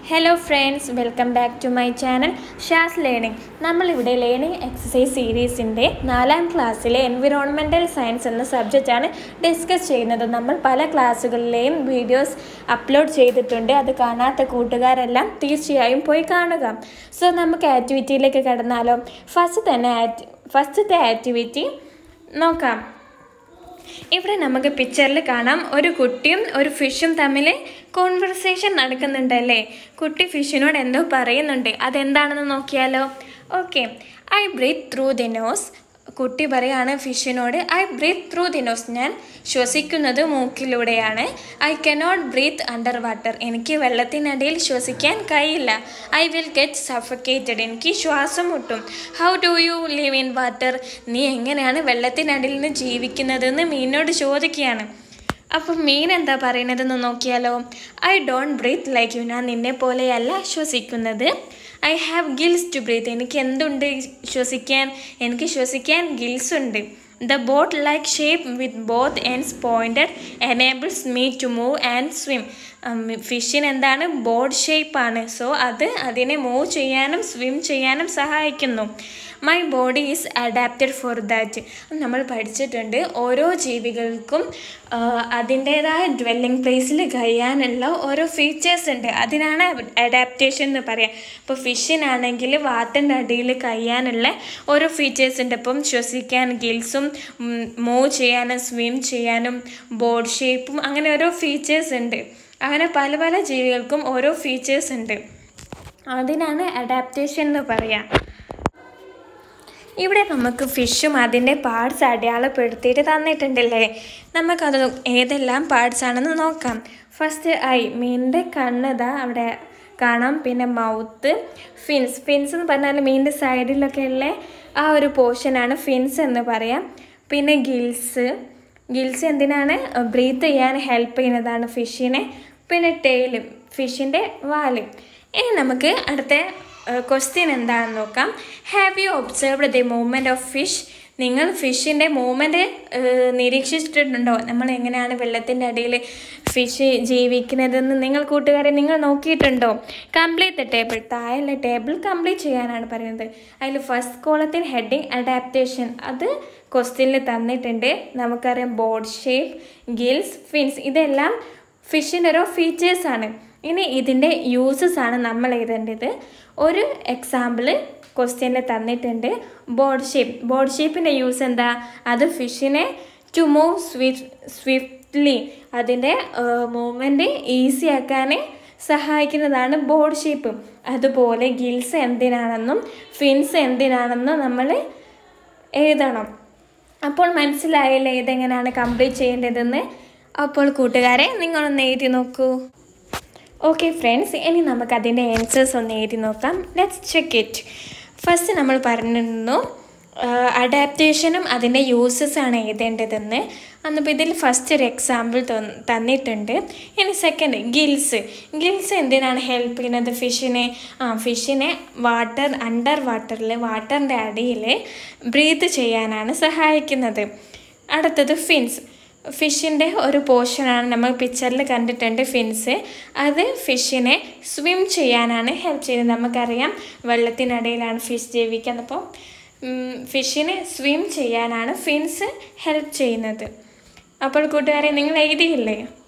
hello friends welcome back to my channel ഷാസ് learning നമ്മളിവിടെ learning exercise സീരീസിൻ്റെ നാലാം ക്ലാസ്സിലെ എൻവിറോൺമെൻറ്റൽ സയൻസ് എന്ന സബ്ജക്റ്റാണ് ഡിസ്കസ് ചെയ്യുന്നത് നമ്മൾ പല ക്ലാസ്സുകളിലെയും വീഡിയോസ് അപ്ലോഡ് ചെയ്തിട്ടുണ്ട് അത് കാണാത്ത കൂട്ടുകാരെല്ലാം തീർച്ചയായും പോയി കാണുക സോ നമുക്ക് ആക്ടിവിറ്റിയിലേക്ക് കടന്നാലോ ഫസ്റ്റ് തന്നെ ആക്ടി ഫസ്റ്റത്തെ ആക്ടിവിറ്റി നോക്കാം ഇവിടെ നമുക്ക് പിക്ചറിൽ കാണാം ഒരു കുട്ടിയും ഒരു ഫിഷും തമ്മിൽ കോൺവെർസേഷൻ നടക്കുന്നുണ്ടല്ലേ കുട്ടി ഫിഷിനോട് എന്തോ പറയുന്നുണ്ട് അതെന്താണെന്ന് നോക്കിയാലോ okay I breathe through the nose കുട്ടി പറയാണ് ഫിഷിനോട് I breathe through the nose ഞാൻ ശ്വസിക്കുന്നത് മൂക്കിലൂടെയാണ് I cannot breathe under water എനിക്ക് വെള്ളത്തിനടിയിൽ ശ്വസിക്കാൻ കഴിയില്ല ഐ വിൽ ഗെറ്റ് സഫക്കേറ്റഡ് എനിക്ക് ശ്വാസം മുട്ടും how do you live in water നീ എങ്ങനെയാണ് വെള്ളത്തിനടിയിൽ നിന്ന് ജീവിക്കുന്നതെന്ന് മീനോട് ചോദിക്കുകയാണ് അപ്പം മീൻ എന്താ പറയുന്നതെന്ന് നോക്കിയാലോ I don't breathe like you ഞാൻ നിന്നെ പോലെയല്ല ശ്വസിക്കുന്നത് I have gills to breathe എനിക്ക് എന്തുണ്ട് ശ്വസിക്കാൻ എനിക്ക് ശ്വസിക്കാൻ ഗിൽസ് ഉണ്ട് the boat like shape with both ends pointed enables me to move and swim ഫിഷിന് എന്താണ് ബോട്ട് ഷേപ്പാണ് സോ അത് അതിനെ മൂവ് ചെയ്യാനും സ്വിം ചെയ്യാനും സഹായിക്കുന്നു my body is adapted for that നമ്മൾ പഠിച്ചിട്ടുണ്ട് ഓരോ ജീവികൾക്കും അതിൻ്റേതായ ഡ്വെല്ലിംഗ് പ്ലേസിൽ കഴിയാനുള്ള ഓരോ ഫീച്ചേഴ്സ് ഉണ്ട് അതിനാണ് അഡാപ്റ്റേഷൻ എന്ന് പറയാം ഇപ്പോൾ ഫിഷിനാണെങ്കിൽ വാട്ടിൻ്റെ അടിയിൽ കഴിയാനുള്ള ഓരോ ഫീച്ചേഴ്സ് ഉണ്ട് ഇപ്പം ശ്വസിക്കാൻ ഗിൽസും മൂവ് ചെയ്യാനും സ്വിം ചെയ്യാനും ബോഡി ഷേപ്പും അങ്ങനെ ഓരോ ഫീച്ചേഴ്സ് ഉണ്ട് അങ്ങനെ പല പല ജീവികൾക്കും ഓരോ ഫീച്ചേഴ്സ് ഉണ്ട് അതിനാണ് അഡാപ്റ്റേഷൻ എന്ന് പറയാം ഇവിടെ നമുക്ക് ഫിഷും അതിൻ്റെ പാർട്സ് അടയാളപ്പെടുത്തിയിട്ട് തന്നിട്ടുണ്ടല്ലേ നമുക്കത് ഏതെല്ലാം പാർട്സ് ആണെന്ന് നോക്കാം ഫസ്റ്റ് ഐ മീനിൻ്റെ കണ്ണ് ഇതാ അവിടെ കാണാം പിന്നെ മൗത്ത് ഫിൻസ് ഫിൻസ് എന്ന് പറഞ്ഞാൽ മീനിൻ്റെ സൈഡിലൊക്കെ ഉള്ള ആ ഒരു പോർഷനാണ് ഫിൻസ് എന്ന് പറയാം പിന്നെ ഗിൽസ് ഗിൽസ് എന്തിനാണ് ബ്രീത്ത് ചെയ്യാൻ ഹെൽപ്പ് ചെയ്യുന്നതാണ് ഫിഷിനെ പിന്നെ ടെയില് ഫിഷിൻ്റെ വാല് ഇനി നമുക്ക് അടുത്ത ക്വസ്റ്റ്യൻ എന്താണെന്ന് നോക്കാം have you observed the movement of fish നിങ്ങൾ ഫിഷിൻ്റെ മൂവ്മെൻറ്റ് നിരീക്ഷിച്ചിട്ടുണ്ടോ നമ്മൾ എങ്ങനെയാണ് വെള്ളത്തിൻ്റെ അടിയിൽ ഫിഷ് ജീവിക്കുന്നതെന്ന് നിങ്ങൾ കൂട്ടുകാരെ നിങ്ങൾ നോക്കിയിട്ടുണ്ടോ കംപ്ലീറ്റ് ദ ടേബിൾ താഴെയുള്ള ടേബിൾ കംപ്ലീറ്റ് ചെയ്യാനാണ് പറയുന്നത് അതിൽ ഫസ്റ്റ് കോളത്തിൽ ഹെഡിങ് അഡാപ്റ്റേഷൻ അത് ക്വസ്റ്റ്യനിൽ തന്നിട്ടുണ്ട് നമുക്കറിയാം ബോർഡ് ഷേപ്പ് ഗിൽസ് ഫിൻസ് ഇതെല്ലാം ഫിഷിൻ്റെ ഓരോ ഫീച്ചേഴ്സാണ് ഇനി ഇതിൻ്റെ യൂസസ് ആണ് നമ്മൾ എഴുതേണ്ടത് ഒരു എക്സാമ്പിൾ ക്വസ്റ്റ്യനിൽ തന്നിട്ടുണ്ട് ബോർഡ് ഷേപ്പ് ബോർഡ് ഷേപ്പിൻ്റെ യൂസ് എന്താ അത് ഫിഷിനെ ടു മൂവ് സ്വിഫ്റ്റ് സ്വിഫ്റ്റ്ലി അതിൻ്റെ മൂവ്മെൻറ്റ് ഈസി ആക്കാൻ സഹായിക്കുന്നതാണ് ബോർഡ് ഷേപ്പ് അതുപോലെ ഗിൽസ് എന്തിനാണെന്നും ഫിൻസ് എന്തിനാണെന്നും നമ്മൾ എഴുതണം അപ്പോൾ മനസ്സിലായില്ലേ ഇതെങ്ങനെയാണ് കംപ്ലീറ്റ് ചെയ്യേണ്ടതെന്ന് അപ്പോൾ കൂട്ടുകാരെ നിങ്ങളൊന്ന് എഴുതി നോക്കൂ ഓക്കെ ഫ്രണ്ട്സ് ഇനി നമുക്ക് അതിൻ്റെ ആൻസേഴ്സ് ഒന്ന് എഴുതി നോക്കാം ലെറ്റ്സ് ചെക്ക് ഇറ്റ് ഫസ്റ്റ് നമ്മൾ പറഞ്ഞിരുന്നു അഡാപ്റ്റേഷനും അതിൻ്റെ യൂസസ് ആണ് എഴുതേണ്ടതെന്ന് അന്നിപ്പോൾ ഇതിൽ ഫസ്റ്റ് ഒരു എക്സാമ്പിൾ തന്നിട്ടുണ്ട് ഇനി സെക്കൻഡ് ഗിൽസ് ഗിൽസ് എന്തിനാണ് ഹെൽപ്പ് ചെയ്യുന്നത് ഫിഷിനെ ആ ഫിഷിനെ വാട്ടർ അണ്ടർ വാട്ടറിൽ വാട്ടറിൻ്റെ അടിയിൽ ബ്രീത്ത് ചെയ്യാനാണ് സഹായിക്കുന്നത് അടുത്തത് ഫിൻസ് ഫിഷിൻ്റെ ഒരു പോർഷനാണ് നമ്മൾ പിക്ചറിൽ കണ്ടിട്ടുണ്ട് ഫിൻസ് അത് ഫിഷിനെ സ്വിം ചെയ്യാനാണ് ഹെൽപ്പ് ചെയ്യുന്നത് നമുക്കറിയാം വെള്ളത്തിനടിയിലാണ് ഫിഷ് ജീവിക്കുന്നത് അപ്പോൾ ഫിഷിനെ സ്വിം ചെയ്യാനാണ് ഫിൻസ് ഹെൽപ്പ് ചെയ്യുന്നത് അപ്പോൾ കൂട്ടുകാരെ നിങ്ങൾ എഴുതിയില്ലേ